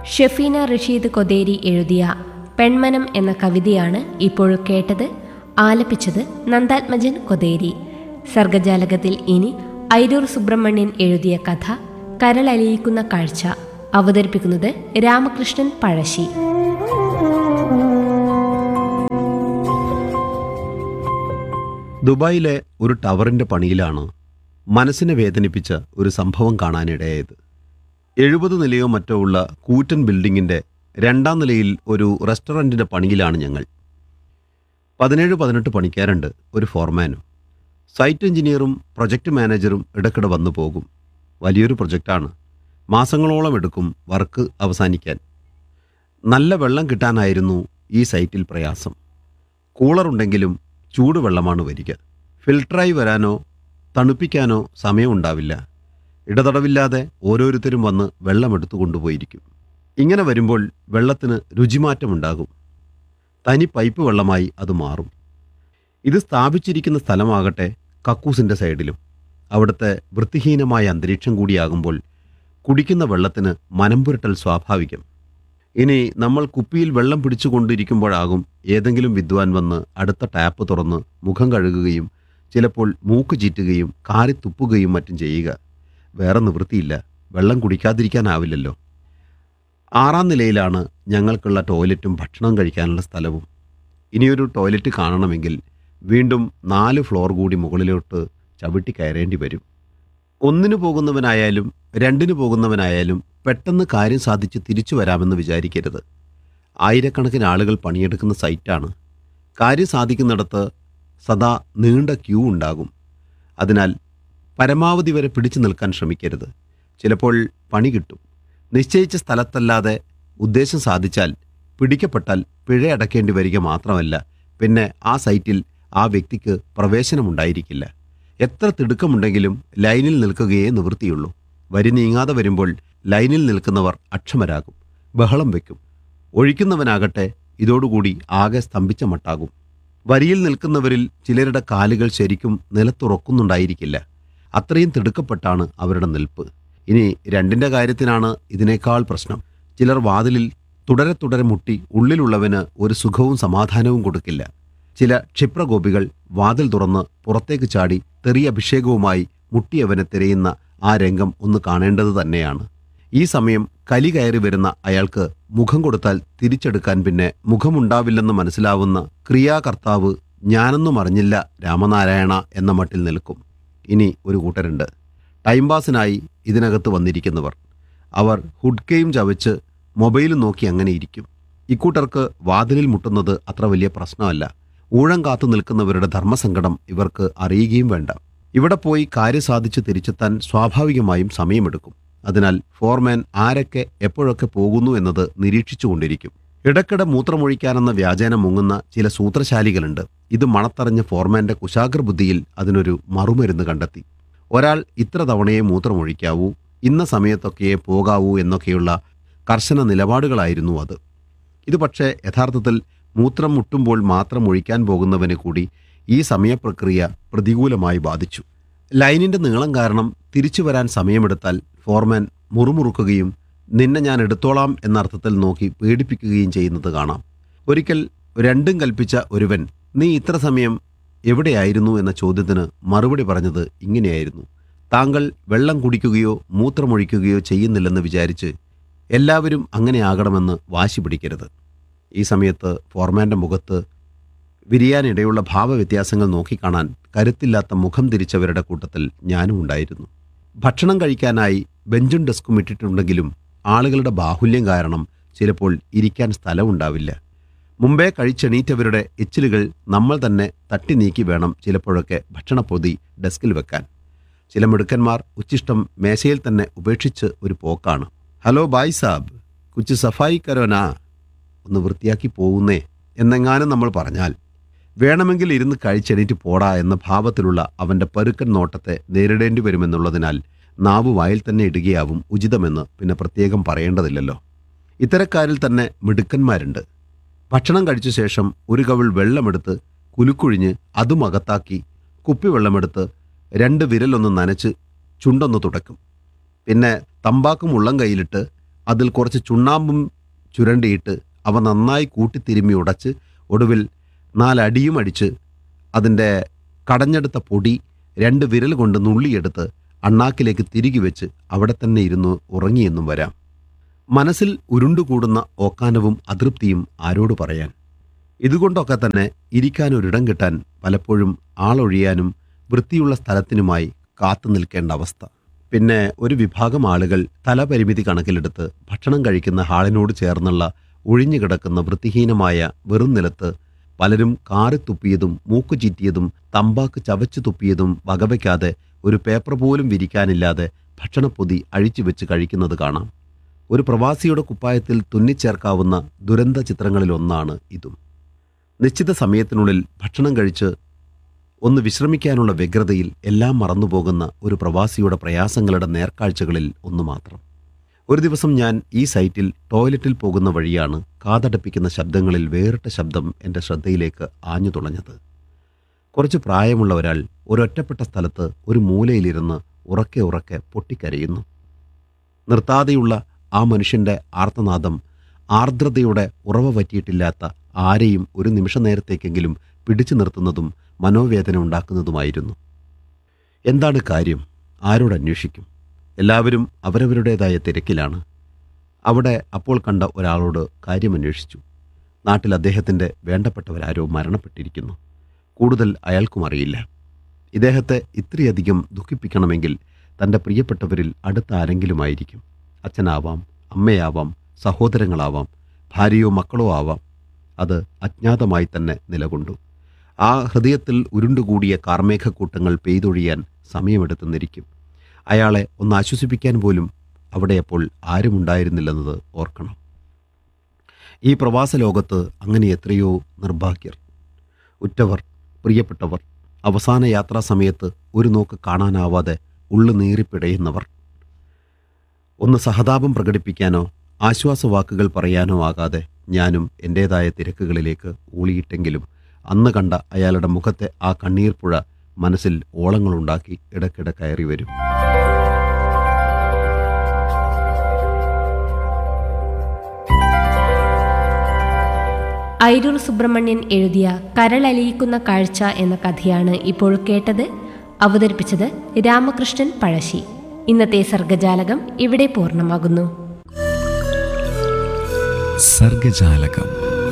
ഷെഫീന റഷീദ് കൊതേരി എഴുതിയ പെൺമനം എന്ന കവിതയാണ് ഇപ്പോൾ കേട്ടത് ആലപിച്ചത് നന്ദാത്മജൻ കൊതേരി സർഗജാലകത്തിൽ ഇനി ഐരൂർ സുബ്രഹ്മണ്യൻ എഴുതിയ കഥ കരളലിയിക്കുന്ന കാഴ്ച അവതരിപ്പിക്കുന്നത് രാമകൃഷ്ണൻ പഴശ്ശി ദുബായിലെ ഒരു ടവറിന്റെ പണിയിലാണ് മനസ്സിനെ വേദനിപ്പിച്ച ഒരു സംഭവം കാണാനിടയായത് എഴുപത് നിലയോ മറ്റോ ഉള്ള കൂറ്റൻ ബിൽഡിങ്ങിന്റെ രണ്ടാം നിലയിൽ ഒരു റെസ്റ്റോറൻറ്റിന്റെ പണിയിലാണ് ഞങ്ങൾ പതിനേഴ് പതിനെട്ട് പണിക്കാരുണ്ട് ഒരു ഫോർമാനും സൈറ്റ് എഞ്ചിനീയറും പ്രൊജക്ട് മാനേജറും ഇടയ്ക്കിടെ വന്നു പോകും വലിയൊരു പ്രൊജക്റ്റാണ് മാസങ്ങളോളം എടുക്കും വർക്ക് അവസാനിക്കാൻ നല്ല വെള്ളം കിട്ടാനായിരുന്നു ഈ സൈറ്റിൽ പ്രയാസം കൂളറുണ്ടെങ്കിലും ചൂടുവെള്ളമാണ് വരിക ഫിൽട്ടറായി വരാനോ തണുപ്പിക്കാനോ സമയമുണ്ടാവില്ല ഇടതടവില്ലാതെ ഓരോരുത്തരും വന്ന് വെള്ളമെടുത്തു കൊണ്ടുപോയിരിക്കും ഇങ്ങനെ വരുമ്പോൾ വെള്ളത്തിന് രുചിമാറ്റമുണ്ടാകും തനി പൈപ്പ് വെള്ളമായി അത് മാറും ഇത് സ്ഥാപിച്ചിരിക്കുന്ന സ്ഥലമാകട്ടെ കക്കൂസിൻ്റെ സൈഡിലും അവിടുത്തെ വൃത്തിഹീനമായ അന്തരീക്ഷം കൂടിയാകുമ്പോൾ കുടിക്കുന്ന വെള്ളത്തിന് മനംപുരട്ടൽ സ്വാഭാവികം ഇനി നമ്മൾ കുപ്പിയിൽ വെള്ളം പിടിച്ചുകൊണ്ടിരിക്കുമ്പോഴാകും ഏതെങ്കിലും വിദ്വാൻ വന്ന് അടുത്ത ടാപ്പ് തുറന്ന് മുഖം കഴുകുകയും ചിലപ്പോൾ മൂക്ക് ചീറ്റുകയും കാറി തുപ്പുകയും മറ്റും ചെയ്യുക വേറെ നിവൃത്തിയില്ല വെള്ളം കുടിക്കാതിരിക്കാനാവില്ലല്ലോ ആറാം നിലയിലാണ് ഞങ്ങൾക്കുള്ള ടോയ്ലറ്റും ഭക്ഷണം കഴിക്കാനുള്ള സ്ഥലവും ഇനിയൊരു ടോയ്ലറ്റ് കാണണമെങ്കിൽ വീണ്ടും നാല് ഫ്ലോർ കൂടി മുകളിലോട്ട് ചവിട്ടി കയറേണ്ടി വരും ഒന്നിനു പോകുന്നവനായാലും രണ്ടിനു പോകുന്നവനായാലും പെട്ടെന്ന് കാര്യം സാധിച്ച് തിരിച്ചു വരാമെന്ന് വിചാരിക്കരുത് ആയിരക്കണക്കിന് ആളുകൾ പണിയെടുക്കുന്ന സൈറ്റാണ് കാര്യം സാധിക്കുന്നിടത്ത് സദാ നീണ്ട ക്യൂ ഉണ്ടാകും അതിനാൽ പരമാവധി വരെ പിടിച്ചു നിൽക്കാൻ ശ്രമിക്കരുത് ചിലപ്പോൾ പണി കിട്ടും നിശ്ചയിച്ച സ്ഥലത്തല്ലാതെ ഉദ്ദേശം സാധിച്ചാൽ പിടിക്കപ്പെട്ടാൽ പിഴ അടക്കേണ്ടി വരിക മാത്രമല്ല പിന്നെ ആ സൈറ്റിൽ ആ വ്യക്തിക്ക് പ്രവേശനമുണ്ടായിരിക്കില്ല എത്ര തിടുക്കമുണ്ടെങ്കിലും ലൈനിൽ നിൽക്കുകയേ നിവൃത്തിയുള്ളൂ വരി നീങ്ങാതെ വരുമ്പോൾ ലൈനിൽ നിൽക്കുന്നവർ അക്ഷമരാകും ബഹളം വയ്ക്കും ഒഴിക്കുന്നവനാകട്ടെ ഇതോടുകൂടി ആകെ സ്തംഭിച്ച മട്ടാകും വരിയിൽ നിൽക്കുന്നവരിൽ ചിലരുടെ കാലുകൾ ശരിക്കും നിലത്തുറക്കുന്നുണ്ടായിരിക്കില്ല അത്രയും തിടുക്കപ്പെട്ടാണ് അവരുടെ നിൽപ്പ് ഇനി രണ്ടിൻ്റെ കാര്യത്തിനാണ് ഇതിനേക്കാൾ പ്രശ്നം ചിലർ വാതിലിൽ തുടരെ തുടരെ മുട്ടി ഉള്ളിലുള്ളവന് ഒരു സുഖവും സമാധാനവും കൊടുക്കില്ല ചില ക്ഷിപ്രഗോപികൾ വാതിൽ തുറന്ന് പുറത്തേക്ക് ചാടി തെറി അഭിഷേകവുമായി മുട്ടിയവനെ തിരയുന്ന ആ രംഗം ഒന്ന് കാണേണ്ടത് തന്നെയാണ് ഈ സമയം കലി കയറി വരുന്ന അയാൾക്ക് മുഖം കൊടുത്താൽ തിരിച്ചെടുക്കാൻ പിന്നെ മുഖമുണ്ടാവില്ലെന്ന് മനസ്സിലാവുന്ന ക്രിയാകർത്താവ് ഞാനൊന്നും അറിഞ്ഞില്ല രാമനാരായണ എന്ന മട്ടിൽ നിൽക്കും ഇനി ഒരു കൂട്ടരുണ്ട് ടൈം പാസിനായി ഇതിനകത്ത് വന്നിരിക്കുന്നവർ അവർ ഹുഡ്കയും ചവച്ച് മൊബൈലും നോക്കി അങ്ങനെ ഇരിക്കും ഇക്കൂട്ടർക്ക് വാതിലിൽ മുട്ടുന്നത് അത്ര വലിയ പ്രശ്നമല്ല ഊഴം കാത്തു നിൽക്കുന്നവരുടെ ധർമ്മസങ്കടം ഇവർക്ക് അറിയുകയും വേണ്ട ഇവിടെ പോയി കാര്യം സാധിച്ച് തിരിച്ചെത്താൻ സ്വാഭാവികമായും സമയമെടുക്കും അതിനാൽ ഫോർമാൻ ആരൊക്കെ എപ്പോഴൊക്കെ പോകുന്നു എന്നത് നിരീക്ഷിച്ചുകൊണ്ടിരിക്കും ഇടയ്ക്കിടെ മൂത്രമൊഴിക്കാനെന്ന വ്യാജേന മുങ്ങുന്ന ചില സൂത്രശാലികളുണ്ട് ഇത് മണത്തറിഞ്ഞ ഫോർമാന്റെ കുശാഗ്ര ബുദ്ധിയിൽ അതിനൊരു മറുമരുന്ന് കണ്ടെത്തി ഒരാൾ ഇത്ര തവണയെ മൂത്രമൊഴിക്കാവൂ ഇന്ന സമയത്തൊക്കെയേ പോകാവൂ എന്നൊക്കെയുള്ള കർശന നിലപാടുകളായിരുന്നു അത് ഇത് പക്ഷേ യഥാർത്ഥത്തിൽ മൂത്രം മുട്ടുമ്പോൾ മാത്രം ഒഴിക്കാൻ പോകുന്നവന് കൂടി ഈ സമയപ്രക്രിയ പ്രതികൂലമായി ബാധിച്ചു ലൈനിന്റെ നീളം കാരണം തിരിച്ചു വരാൻ സമയമെടുത്താൽ ഫോർമാൻ മുറുമുറുക്കുകയും നിന്നെ ഞാൻ എടുത്തോളാം എന്ന അർത്ഥത്തിൽ നോക്കി പേടിപ്പിക്കുകയും ചെയ്യുന്നത് കാണാം ഒരിക്കൽ രണ്ടും കൽപ്പിച്ച ഒരുവൻ നീ ഇത്ര സമയം എവിടെയായിരുന്നു എന്ന ചോദ്യത്തിന് മറുപടി പറഞ്ഞത് ഇങ്ങനെയായിരുന്നു താങ്കൾ വെള്ളം കുടിക്കുകയോ മൂത്രമൊഴിക്കുകയോ ചെയ്യുന്നില്ലെന്ന് വിചാരിച്ച് എല്ലാവരും അങ്ങനെയാകണമെന്ന് വാശി പിടിക്കരുത് ഈ സമയത്ത് ഫോർമാന്റെ മുഖത്ത് വിരിയാനിടയുള്ള ഭാവവ്യത്യാസങ്ങൾ നോക്കിക്കാണാൻ കരുത്തില്ലാത്ത മുഖം തിരിച്ചവരുടെ കൂട്ടത്തിൽ ഞാനും ഉണ്ടായിരുന്നു ഭക്ഷണം കഴിക്കാനായി ബെഞ്ചും ഡെസ്കും ഇട്ടിട്ടുണ്ടെങ്കിലും ആളുകളുടെ ബാഹുല്യം കാരണം ചിലപ്പോൾ ഇരിക്കാൻ സ്ഥലമുണ്ടാവില്ല മുമ്പേ കഴിച്ചെണീറ്റവരുടെ എച്ചിലുകൾ നമ്മൾ തന്നെ തട്ടി നീക്കി വേണം ചിലപ്പോഴൊക്കെ ഭക്ഷണപ്പൊതി ഡെസ്കിൽ വെക്കാൻ ചില മിടുക്കന്മാർ ഉച്ചിഷ്ടം മേശയിൽ തന്നെ ഉപേക്ഷിച്ച് ഒരു പോക്കാണ് ഹലോ ബായ് സാബ് കുച്ച് സഫായി കരോനാ ഒന്ന് വൃത്തിയാക്കി പോകുന്നേ എന്നെങ്ങാനും നമ്മൾ പറഞ്ഞാൽ വേണമെങ്കിൽ ഇരുന്ന് കഴിച്ചെണീറ്റ് പോടാ എന്ന ഭാവത്തിലുള്ള അവൻ്റെ പരുക്കൻ നോട്ടത്തെ നേരിടേണ്ടി വരുമെന്നുള്ളതിനാൽ നാവ് വായിൽ തന്നെ ഇടുകയാവും ഉചിതമെന്ന് പിന്നെ പ്രത്യേകം പറയേണ്ടതില്ലല്ലോ ഇത്തരക്കാരിൽ തന്നെ മിടുക്കന്മാരുണ്ട് ഭക്ഷണം കഴിച്ച ശേഷം ഒരു കവിൾ വെള്ളമെടുത്ത് കുലുക്കുഴിഞ്ഞ് അതും അകത്താക്കി കുപ്പിവെള്ളമെടുത്ത് രണ്ട് വിരലൊന്ന് നനച്ച് ചുണ്ടൊന്ന് തുടക്കും പിന്നെ തമ്പാക്കും ഉള്ളം കയ്യിലിട്ട് അതിൽ കുറച്ച് ചുണ്ണാമ്പും ചുരണ്ടിയിട്ട് അവ നന്നായി കൂട്ടിത്തിരുമ്മി ഉടച്ച് ഒടുവിൽ നാലടിയും അടിച്ച് അതിൻ്റെ കടഞ്ഞെടുത്ത പൊടി രണ്ട് വിരൽ കൊണ്ട് നുള്ളിയെടുത്ത് അണ്ണാക്കിലേക്ക് തിരികെ വെച്ച് അവിടെ തന്നെ ഇരുന്ന് ഉറങ്ങിയെന്നും വരാം മനസ്സിൽ ഉരുണ്ടുകൂടുന്ന ഓക്കാനവും അതൃപ്തിയും ആരോട് പറയാൻ ഇതുകൊണ്ടൊക്കെ തന്നെ ഇരിക്കാനൊരിടം കിട്ടാൻ പലപ്പോഴും ആളൊഴിയാനും വൃത്തിയുള്ള സ്ഥലത്തിനുമായി കാത്തു നിൽക്കേണ്ട അവസ്ഥ പിന്നെ ഒരു വിഭാഗം ആളുകൾ തലപരിമിതി കണക്കിലെടുത്ത് ഭക്ഷണം കഴിക്കുന്ന ഹാളിനോട് ചേർന്നുള്ള ഒഴിഞ്ഞുകിടക്കുന്ന വൃത്തിഹീനമായ വെറും നിലത്ത് പലരും കാറി തുപ്പിയതും മൂക്ക് ചീറ്റിയതും തമ്പാക്ക് ചവച്ചു തുപ്പിയതും വകവയ്ക്കാതെ ഒരു പേപ്പർ പോലും വിരിക്കാനില്ലാതെ ഭക്ഷണപ്പൊതി അഴിച്ചു വെച്ച് കഴിക്കുന്നത് കാണാം ഒരു പ്രവാസിയുടെ കുപ്പായത്തിൽ തുന്നിച്ചേർക്കാവുന്ന ദുരന്ത ചിത്രങ്ങളിലൊന്നാണ് ഇതും നിശ്ചിത സമയത്തിനുള്ളിൽ ഭക്ഷണം കഴിച്ച് ഒന്ന് വിശ്രമിക്കാനുള്ള വ്യഗ്രതയിൽ എല്ലാം മറന്നുപോകുന്ന ഒരു പ്രവാസിയുടെ പ്രയാസങ്ങളുടെ നേർക്കാഴ്ചകളിൽ ഒന്ന് മാത്രം ഒരു ദിവസം ഞാൻ ഈ സൈറ്റിൽ ടോയ്ലറ്റിൽ പോകുന്ന വഴിയാണ് കാതടപ്പിക്കുന്ന ശബ്ദങ്ങളിൽ വേറിട്ട ശബ്ദം എൻ്റെ ശ്രദ്ധയിലേക്ക് ആഞ്ഞു തുളഞ്ഞത് കുറച്ച് പ്രായമുള്ള ഒരാൾ ഒരൊറ്റപ്പെട്ട സ്ഥലത്ത് ഒരു മൂലയിലിരുന്ന് ഉറക്കെ ഉറക്കെ പൊട്ടിക്കരയുന്നു നിർത്താതെയുള്ള ആ മനുഷ്യൻ്റെ ആർത്തനാദം ആർദ്രതയുടെ ഉറവ പറ്റിയിട്ടില്ലാത്ത ആരെയും ഒരു നിമിഷ നേരത്തേക്കെങ്കിലും പിടിച്ചു നിർത്തുന്നതും മനോവേദന ഉണ്ടാക്കുന്നതുമായിരുന്നു എന്താണ് കാര്യം ആരോട് അന്വേഷിക്കും എല്ലാവരും അവരവരുടേതായ തിരക്കിലാണ് അവിടെ അപ്പോൾ കണ്ട ഒരാളോട് കാര്യമന്വേഷിച്ചു നാട്ടിൽ അദ്ദേഹത്തിൻ്റെ വേണ്ടപ്പെട്ടവരാരോ മരണപ്പെട്ടിരിക്കുന്നു കൂടുതൽ അയാൾക്കും അറിയില്ല ഇദ്ദേഹത്തെ ഇത്രയധികം ദുഃഖിപ്പിക്കണമെങ്കിൽ തൻ്റെ പ്രിയപ്പെട്ടവരിൽ അടുത്ത ആരെങ്കിലുമായിരിക്കും അച്ഛനാവാം അമ്മയാവാം സഹോദരങ്ങളാവാം ഭാര്യയോ മക്കളോ ആവാം അത് അജ്ഞാതമായി തന്നെ നിലകൊണ്ടു ആ ഹൃദയത്തിൽ ഉരുണ്ടുകൂടിയ കാർമേഘക്കൂട്ടങ്ങൾ പെയ്തൊഴിയാൻ സമയമെടുത്തെന്നിരിക്കും അയാളെ ഒന്ന് ആശ്വസിപ്പിക്കാൻ പോലും അവിടെ അപ്പോൾ ആരുമുണ്ടായിരുന്നില്ലെന്നത് ഓർക്കണം ഈ പ്രവാസ ലോകത്ത് അങ്ങനെ എത്രയോ നിർഭാഗ്യർ ഉറ്റവർ പ്രിയപ്പെട്ടവർ അവസാന യാത്രാ സമയത്ത് ഒരു നോക്ക് കാണാനാവാതെ ഉള്ളു നീറിപ്പിടയുന്നവർ ഒന്ന് സഹതാപം പ്രകടിപ്പിക്കാനോ ആശ്വാസവാക്കുകൾ പറയാനോ ആകാതെ ഞാനും എൻ്റേതായ തിരക്കുകളിലേക്ക് ഊളിയിട്ടെങ്കിലും അന്ന് കണ്ട അയാളുടെ മുഖത്തെ ആ കണ്ണീർ പുഴ മനസ്സിൽ ഓളങ്ങളുണ്ടാക്കി ഇടയ്ക്കിടെ കയറി വരും ഐരൂർ സുബ്രഹ്മണ്യൻ എഴുതിയ കരളലിയിക്കുന്ന കാഴ്ച എന്ന കഥയാണ് ഇപ്പോൾ കേട്ടത് അവതരിപ്പിച്ചത് രാമകൃഷ്ണൻ പഴശ്ശി ഇന്നത്തെ സർഗജാലകം ഇവിടെ പൂർണ്ണമാകുന്നു സർഗജാലകം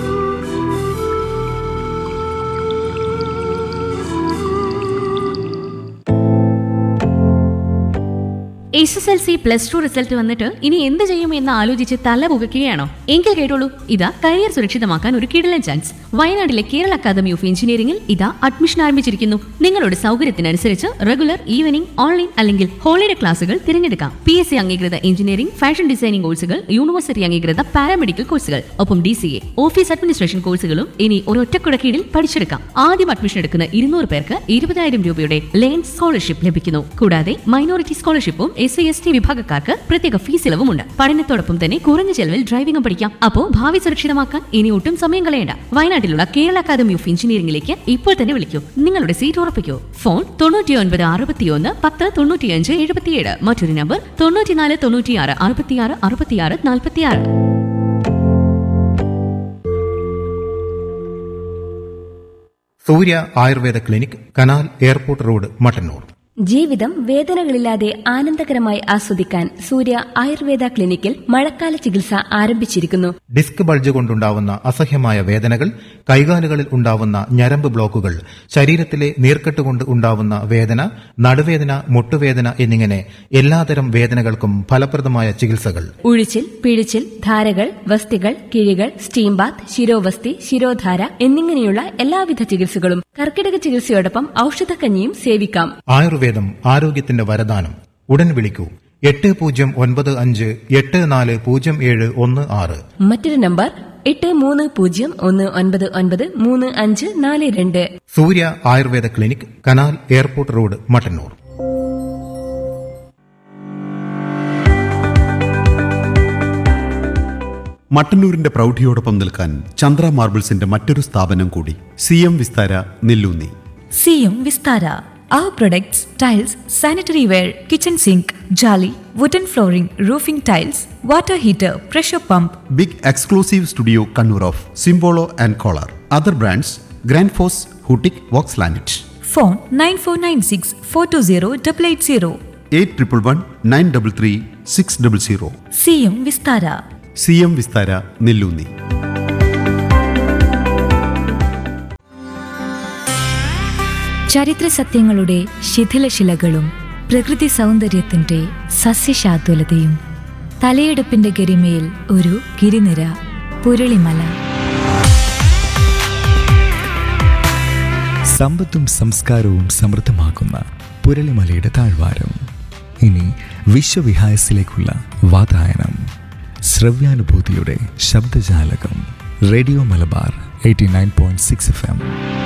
S S L C plus two result വന്നിട്ട് ഇനി എന്ത് ചെയ്യും എന്ന് ആലോചിച്ച് തല പുകയ്ക്കുകയാണോ എങ്കിൽ കേട്ടോളൂ ഇതാ കരിയർ സുരക്ഷിതമാക്കാൻ ഒരു കിടലൻ ചാൻസ് വയനാട്ടിലെ കേരള അക്കാദമി ഓഫ് എഞ്ചിനീയറിംഗിൽ ഇതാ അഡ്മിഷൻ ആരംഭിച്ചിരിക്കുന്നു നിങ്ങളുടെ സൗകര്യത്തിനനുസരിച്ച് റെഗുലർ ഈവനിംഗ് ഓൺലൈൻ അല്ലെങ്കിൽ ഹോളിഡേ ക്ലാസുകൾ തിരഞ്ഞെടുക്കാം പി എസ് സി അംഗീകൃത എഞ്ചിനീയറിംഗ് ഫാഷൻ ഡിസൈനിംഗ് കോഴ്സുകൾ യൂണിവേഴ്സിറ്റി അംഗീകൃത പാരാമെഡിക്കൽ കോഴ്സുകൾ ഒപ്പം D C A office administration കോഴ്സുകളും ഇനി ഒരൊറ്റക്കുട കീഴിൽ പഠിച്ചെടുക്കാം ആദ്യം അഡ്മിഷൻ എടുക്കുന്ന ഇരുന്നൂറ് പേർക്ക് ഇരുപതായിരം രൂപയുടെ ലേൺ സ്കോളർഷിപ്പ് ലഭിക്കുന്നു കൂടാതെ മൈനോറിറ്റി സ്കോളർഷിപ്പും എസ് സി എസ് ടി വിഭാഗക്കാർക്ക് പ്രത്യേക ഫീസ് ഇളവുമുണ്ട് പഠനത്തോടൊപ്പം തന്നെ കുറഞ്ഞ ചെലവിൽ ഡ്രൈവിംഗും പഠിക്കാം അപ്പോ ഭാവി സുരക്ഷിതമാക്കാൻ ഇനി ഒട്ടും സമയം കളയണ്ട വയനാട്ടിലുള്ള കേരള അക്കാദമി ഓഫ് എഞ്ചിനീയറിംഗിലേക്ക് ഇപ്പോൾ തന്നെ വിളിക്കൂ നിങ്ങളുടെ സീറ്റ് ഉറപ്പിക്കൂ ഫോൺ തൊണ്ണൂറ്റി ഒൻപത് അറുപത്തിയൊന്ന് പത്ത് തൊണ്ണൂറ്റിയഞ്ച് എഴുപത്തിയേഴ് മറ്റൊരു നമ്പർ തൊണ്ണൂറ്റിനാല് തൊണ്ണൂറ്റിയാറ് അറുപത്തിയാറ് അറുപത്തിയാറ് നാൽപ്പത്തിയാറ് Surya Ayurveda clinic canal airport road Mattannur ജീവിതം വേദനകളില്ലാതെ ആനന്ദകരമായി ആസ്വദിക്കാൻ സൂര്യ ആയുർവേദ ക്ലിനിക്കിൽ മഴക്കാല ചികിത്സ ആരംഭിച്ചിരിക്കുന്നു ഡിസ്ക് ബൾജ് കൊണ്ടുണ്ടാവുന്ന അസഹ്യമായ വേദനകൾ കൈകാലുകളിൽ ഉണ്ടാവുന്ന ഞരമ്പ് ബ്ലോക്കുകൾ ശരീരത്തിലെ നീർക്കെട്ട് കൊണ്ട് ഉണ്ടാവുന്ന വേദന നടുവേദന മുട്ടുവേദന എന്നിങ്ങനെ എല്ലാതരം വേദനകൾക്കും ഫലപ്രദമായ ചികിത്സകൾ ഉഴിച്ചിൽ പിഴിച്ചിൽ ധാരകൾ വസ്തികൾ കിഴികൾ സ്റ്റീം ബാത്ത് ശിരോവസ്തി ശിരോധാര എന്നിങ്ങനെയുള്ള എല്ലാവിധ ചികിത്സകളും കർക്കിടക ചികിത്സയോടൊപ്പം ഔഷധക്കഞ്ഞിയും സേവിക്കാം ആയുർവേദം ആരോഗ്യത്തിന്റെ വരദാനം ഉടൻ വിളിക്കൂ എട്ട് പൂജ്യം ഒൻപത് അഞ്ച് എട്ട് നാല് പൂജ്യം ഏഴ് ഒന്ന് ആറ് മറ്റൊരു നമ്പർ എട്ട് മൂന്ന് പൂജ്യം ഒന്ന് ഒൻപത് ഒൻപത് മൂന്ന് അഞ്ച് നാല് രണ്ട് Surya Ayurveda clinic canal airport road Mattannur മട്ടന്നൂരിന്റെ പ്രൗഢിയോടൊപ്പം നിൽക്കാൻ ചന്ദ്ര മാർബിൾസിന്റെ മറ്റൊരു സ്ഥാപനം കൂടി C M Vistara Nelloonni C M Vistara Our products, tiles, sanitary ware, kitchen sink, jolly, wooden flooring, roofing tiles, water heater, pressure pump, big exclusive studio Kannur of Simpolo and Kohler other brands Grundfos ഹൂട്ടിക് വോക്സ് ലാനറ്റ് phone 9496 420 880. Eight triple one nine double three six double zero സിയും Vistara C M Vistara Nelloonni ചരിത്ര സത്യങ്ങളുടെ ശിഥിലശിലകളും പ്രകൃതി സൗന്ദര്യത്തിന്റെ സസ്യശാതുലതയും തലയെടുപ്പിന്റെ ഗരിമയിൽ ഒരു ഗിരിനിര പുരളിമല സമ്പത്തും സംസ്കാരവും സമൃദ്ധമാക്കുന്ന പുരളിമലയുടെ താഴ്വാരം ഇനി വിശ്വവിഹായസിലേക്കുള്ള വാതായനം ശ്രവ്യാനുഭൂതിയുടെ ശബ്ദജാലകം radio Malabar eighty nine point six F M